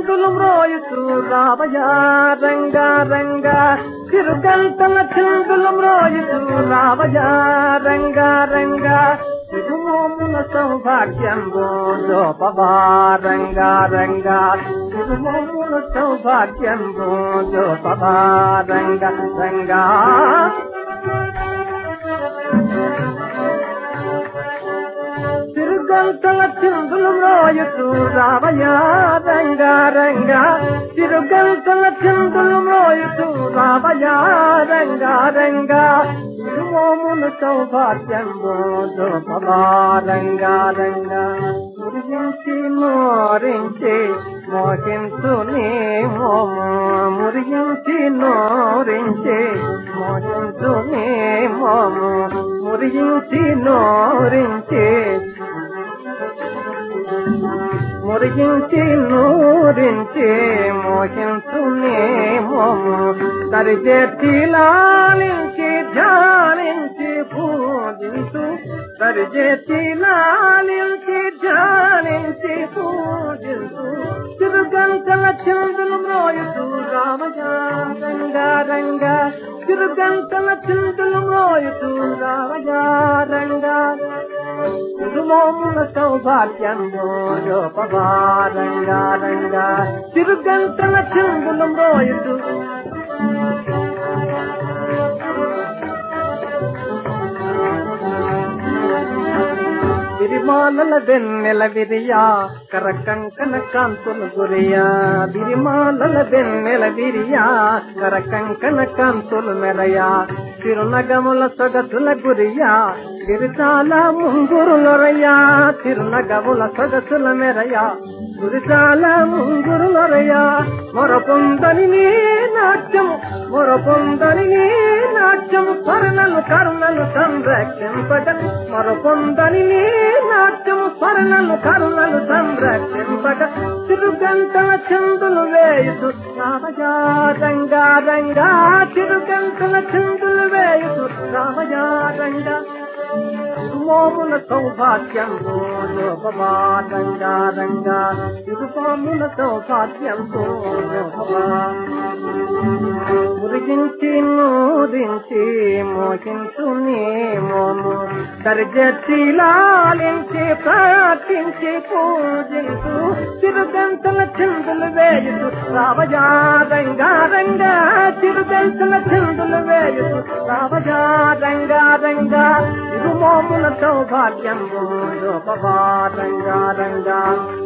చిందులు మ్రోయుతూ రావయా రంగా రంగా చిరుగంటల చిందులు మ్రోయుతూ రావయా రంగా రంగా శుభమోముల సౌభాగ్యం బోధోపవా రంగా రంగా శుభమోముల సౌభాగ్యం బోధోపవా రంగా రంగా తిరుగంతల చిందులు మ్రోయుతూ రావయా రంగా రంగా తిరుగంతల చిందులు మ్రోయుతూ రావయా రంగా రంగా తిరుమోములు సౌభాగ్యం బోధోపవా రంగా రంగా మురిగించి నోరించి మోహించు నీ మోము మురిగించి నోరించి మోహించు నీ మోము మురిగించి నోరించి మురిగించి నూరించి మోహించునే మోము తరిచేతి లాలించి ధ్యానించి పూజించు తరిచేతి లాలించి ధ్యానించి పూజించు తిరుగంటల చందులు మ్రోయుతూ రామజా రంగా రంగా తిరుగంటల చందులు మ్రోయుతూ రామజా రంగా తిరుమోముల సౌభాగ్యం జోపవా రంగా రంగా తిరుగంటల చందులు మ్రోయుతూ విరిమాలల వెన్నెల విరియా కరకంకన కాంతులు గురియా విరిమాలల వెన్నెల విరియా కరకంకన కాంతులు మెరయా తిరునగముల సొగసుల గురియా గిరిచాల ముంగురులొరయ్యా తిరునగముల సొగసుల మెరయా గురిచాల ముంగురులొరయ్యా మొరపొందని నీ నాట్యము మొరపొందని నీ నాట్యము స్వర్ణలు కరుణలు సంరక్షింపగ మొరపొందని నీ నాట్యము స్వర్ణలు కరుణలు సంరక్షింపగ తిరుగంటల చందులు వేయుతు రామజా రంగా రంగా తిరుగంటల చందులు వేయుతు రామజా రంగా తిరుమోముల సౌభాగ్యం భోజోపమా రంగా రంగా తిరుపాముల సౌభాగ్యం భోజోపమా మురిగించి నూరించి మోహించు నీ మోము దర్జి లాలించి ప్రార్థించి పూజించు తిరుగంటల చిందులు వేయుతు రావజా రంగా రంగా తిరుగంటల చిందులు వేయుతు రావజా రంగా రంగా తిరుమోముల సౌభాగ్యం భోజోపమా రంగా రంగా